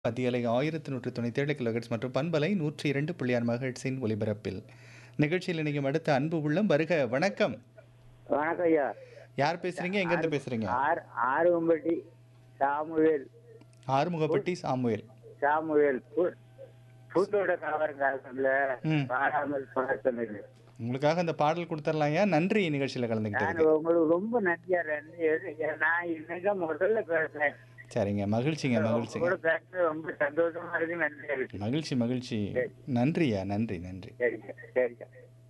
மத்தியலை ஆயிரத்து நூற்று தொண்ணூற்றி ஏழு கிலோஹெட்ஸ் மற்றும் பண்பலை நூற்றி இரண்டு புள்ளியார் மகிழ்ச்சியின் ஒலிபரப்பில் நிகழ்ச்சியில் இணையும் அடுத்த அன்பு உள்ளம் வருக வணக்கம் வணக்கம் ஐயா யார் பேசுறீங்க எங்கேருந்து பேசுறீங்க R Aruvampatti Samuel Arumugapatti Samuel Samuel பு- பூத்தோட காவரங்காலத்துல ம். பாராமல் பார்த்தது உங்களுக்காக அந்த பாடல் கொடுத்துடலாம்யா நன்றி நிகழ்ச்சியில் நான் கலந்துக்கிட்டதுக்கு உங்களுக்கு ரொம்ப நன்றியா நன்றி நான் இன்னைக்கு முதல்ல பேசுறேன் சரிங்க மகிழ்ச்சிங்க மகிழ்ச்சிங்க கூட பேசுறது ரொம்ப சந்தோஷமா இருக்கு நன்றியா இருக்கு மகிழ்ச்சி மகிழ்ச்சி நன்றியா நன்றி நன்றி சரிங்க சரிங்க